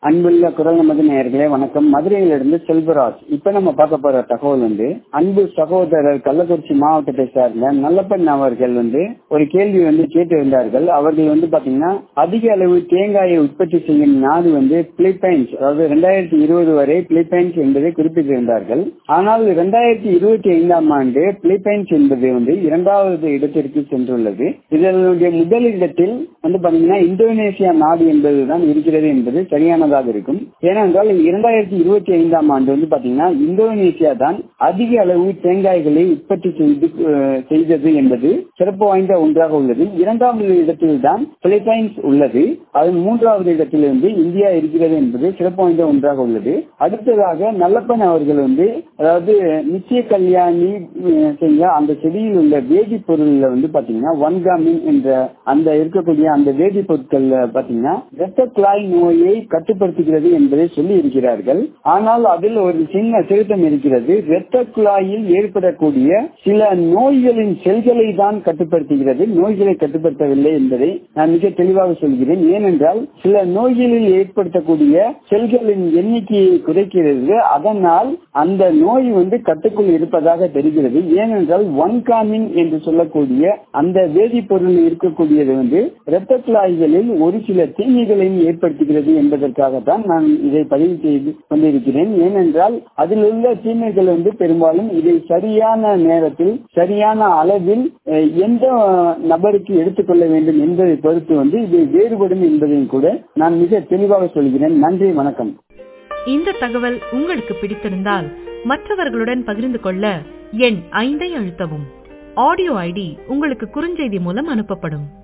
அன்புள்ள குரல் நமது நேயர்களே வணக்கம் மதுரையிலிருந்து செல்வராஜ் இப்ப நம்ம பார்க்க போற தகவல் வந்து அன்பு சகோதரர் கள்ளக்குறிச்சி மாவட்டத்தை சார்ந்த நல்லப்பன் அவர்கள் வந்து ஒரு கேள்வி வந்து கேட்டிருந்தார்கள் அவர்கள் வந்து பாத்தீங்கன்னா அதிக அளவு தேங்காயை உற்பத்தி செய்யும் நாடு வந்து பிலிப்பைன்ஸ் அதாவது இரண்டாயிரத்தி இருபது வரை பிலிப்பைன்ஸ் என்பதை குறிப்பிட்டிருந்தார்கள் ஆனால் இரண்டாயிரத்தி இருபத்தி ஐந்தாம் ஆண்டு பிலிப்பைன்ஸ் என்பது வந்து இரண்டாவது இடத்திற்கு சென்றுள்ளது இதனுடைய முதல் இடத்தில் வந்து பாத்தீங்கன்னா இந்தோனேசியா நாடு என்பதுதான் இருக்கிறது என்பது சரியானதாக இருக்கும் ஏனென்றால் இரண்டாயிரத்தி இருபத்தி ஐந்தாம் ஆண்டு வந்து பாத்தீங்கன்னா இந்தோனேசியா தான் அதிக அளவு தேங்காய்களை உற்பத்தி செய்து செய்தது என்பது சிறப்பு வாய்ந்த ஒன்றாக உள்ளது இரண்டாவது இடத்தில் தான் பிலிப்பைன்ஸ் உள்ளது அது மூன்றாவது இடத்திலிருந்து இந்தியா இருக்கிறது என்பது சிறப்பு வாய்ந்த ஒன்றாக உள்ளது அடுத்ததாக நல்லப்பன் அவர்கள் வந்து அதாவது நிச்சய கல்யாணி செய்ய அந்த செடியில் உள்ள வேதிப்பொருள்ல வந்து பாத்தீங்கன்னா ஒன்காமின் என்ற அந்த இருக்கக்கூடிய அந்த வேதிப்பொருட்கள் பாத்தீங்கன்னா இரத்த குழாய் நோயை கட்டுப்படுத்துகிறது என்பதை சொல்லி இருக்கிறார்கள் ஆனால் அதில் ஒரு சின்ன திருத்தம் இருக்கிறது இரத்த குழாயில் ஏற்படக்கூடிய சில நோய்களின் செல்களை தான் கட்டுப்படுத்துகிறது நோய்களை கட்டுப்படுத்தவில்லை என்பதை நான் மிக தெளிவாக சொல்கிறேன் ஏனென்றால் சில நோய்களில் ஏற்படுத்தக்கூடிய செல்களின் எண்ணிக்கையை குறைக்கிறது அதனால் அந்த நோய் வந்து கட்டுக்குள் இருப்பதாக தெரிகிறது ஏனென்றால் ஒன்காமின் என்று சொல்லக்கூடிய அந்த வேதிப்பொருள் இருக்கக்கூடியது வந்து இரத்த குழாய்களில் ஒரு சில தீமைகளையும் ஏற்படுத்துகிறது என்பதற்காகத்தான் நான் இதை பதிவு செய்து கொண்டிருக்கிறேன் ஏனென்றால் அதில் உள்ள தீமைகள் வந்து பெரும்பாலும் இதை சரியான நேரத்தில் சரியான அளவில் எந்த நபருக்கு எடுத்துக்கொள்ள வேண்டும் என்பதை பொறுத்து வந்து இது வேறுபடும் என்பதையும் கூட நான் மிக தெளிவாக சொல்கிறேன் நன்றி வணக்கம் இந்த தகவல் உங்களுக்கு பிடித்திருந்தால் மற்றவர்களுடன் பகிர்ந்து கொள்ள எண் ஐந்தை அழுத்தவும் ஆடியோ ஐடி உங்களுக்கு குறுஞ்செய்தி மூலம் அனுப்பப்படும்